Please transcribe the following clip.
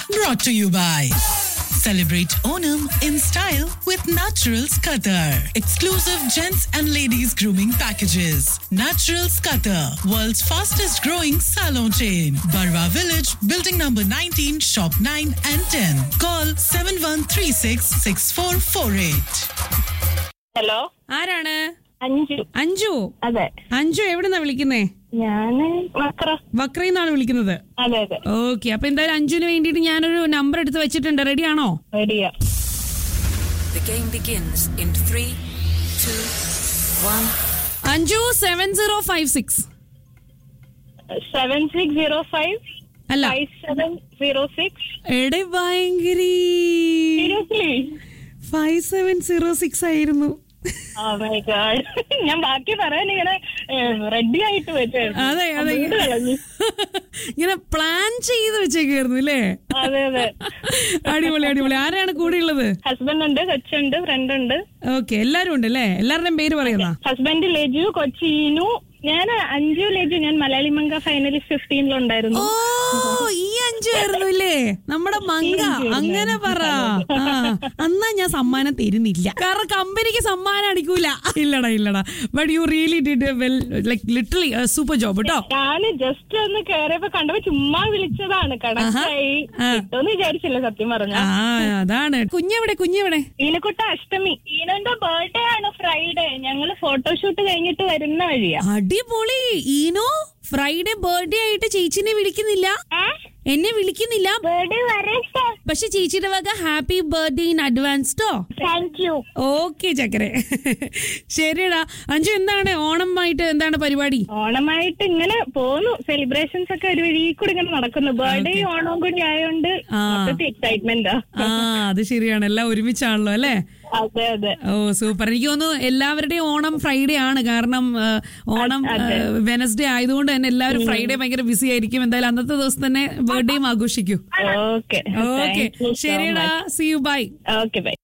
brought to you by Celebrate Onam in style with Naturals Qatar. Exclusive gents and ladies grooming packages. Naturals Qatar, world's fastest growing salon chain. Barwa Village, building number 19, shop 9 and 10. Call 7136 6448. Hello ആരാണ് അഞ്ചു അഞ്ജു അതെ അഞ്ജു എവിടെന്നാ വിളിക്കുന്നേ ഞാന് മക്ര വക്രയിന്നാണ് വിളിക്കുന്നത് അതെ അതെ okay അപ്പൊ എന്തായാലും അഞ്ജുവിന് വേണ്ടിയിട്ട് ഞാനൊരു നമ്പർ എടുത്ത് വെച്ചിട്ടുണ്ട് റെഡി ആണോ റെഡിയാ The game begins in three, two, one. Anju seven zero five six seven six zero five അല്ല ഫൈവ് സെവൻ സീറോ സിക്സ് എടെ ഭയങ്കരി seriously five seven zero six ആയിരുന്നു ഓ മൈ ഗാഡ് ഞാൻ ബാക്കി പറയാൻ ഇങ്ങനെ റെഡി ആയിട്ട് വെച്ചായിരുന്നു അതെ അതെ അതുകൊണ്ട് കളഞ്ഞു. ഇങ്ങനെ പ്ലാൻ ചെയ്ത് വെച്ചേക്കായിരുന്നു അല്ലേ അതെ അതെ അടിപൊളി അടിപൊളി ആരാണ് കൂടെ ഉള്ളത് ഹസ്ബൻഡ് ഉണ്ട് കൊച്ചുണ്ട് ഫ്രണ്ട് ഉണ്ട് ഓക്കെ എല്ലാരും ഉണ്ട് അല്ലേ എല്ലാവരുടെയും പേര് പറയുന്ന ഹസ്ബൻഡ് ലെജു കൊച്ചീനു ഞാൻ അഞ്ചു ലെജു ഞാൻ മലയാളി മംഗ ഫൈനലിസ്റ്റ് ഫിഫ്റ്റീനിലുണ്ടായിരുന്നു ഓ ഈ അഞ്ചു ആയിരുന്നു ഇല്ലേ നമ്മുടെ മങ്ക അങ്ങനെ പറ ആ അന്നാ ഞാൻ സമ്മാനം തരുന്നില്ല കാരണം കമ്പനിക്ക് സമ്മാനം അടിക്കൂല ഇല്ലടാ ഇല്ലടാ but you really did well like literally super job കേട്ടോ ഞാന് ജസ്റ്റ് ഒന്ന് കേറിയപ്പോ കണ്ടപ്പോ ചുമ്മാ വിളിച്ചതാണ് കണക്റ്റായി ആ. കിട്ടുമെന്ന് വിചാരിച്ചില്ല സത്യം പറഞ്ഞ ആ അതാണ് കുഞ്ഞെവിടെ കുഞ്ഞെവിടെ ഈനക്കുട്ട അഷ്ടമി ഈനന്റെ ബർത്ത്ഡേ ആണ് ഫ്രൈഡേ ഞങ്ങള് ഫോട്ടോഷൂട്ട് കഴിഞ്ഞിട്ട് വരുന്ന വഴിയാ അടിപൊളി ഈനോ ഫ്രൈഡേ ബർത്ത്ഡേ ആയിട്ട് ചേച്ചിനെ വിളിക്കുന്നില്ല എന്നെ വിളിക്കുന്നില്ല ബർത്ത്ഡേ വരട്ടെ പക്ഷെ ചേച്ചിയുടെ വക ഹാപ്പി ബർത്ത്ഡേ ഇൻ അഡ്വാൻസ്ഡോ താങ്ക് യു ഓക്കെ ചക്കരെ ശരിടാ അഞ്ചു എന്താണ് ഓണമായിട്ട് എന്താണ് പരിപാടി ഓണമായിട്ട് ഇങ്ങനെ പോന്നു സെലിബ്രേഷൻസ് ഒക്കെ ഒരു വഴി കൂടി ഇങ്ങനെ നടക്കുന്നു ബർത്ത്ഡേ ഓണവും കൂടി ആയതുകൊണ്ട് ആ. മൊത്തത്തിൽ എക്സൈറ്റ്മെന്റാ ആ അത് ശരിയാണ് എല്ലാം ഒരുമിച്ചാണല്ലോ അല്ലേ അതെ അതെ ഓ സൂപ്പർ എനിക്ക് തോന്നുന്നു എല്ലാവരുടെയും ഓണം ഫ്രൈഡേ ആണ് കാരണം ആ, ഓണം വെനസ്ഡേ ആയതുകൊണ്ട് തന്നെ എല്ലാവരും ഫ്രൈഡേ ഭയങ്കര ബിസി ആയിരിക്കും എന്തായാലും അന്നത്തെ ദിവസം തന്നെ ബർത്ത്ഡേയും ആഘോഷിക്കൂ ഓക്കെ ഓക്കെ ശരിയടാ see you bye okay by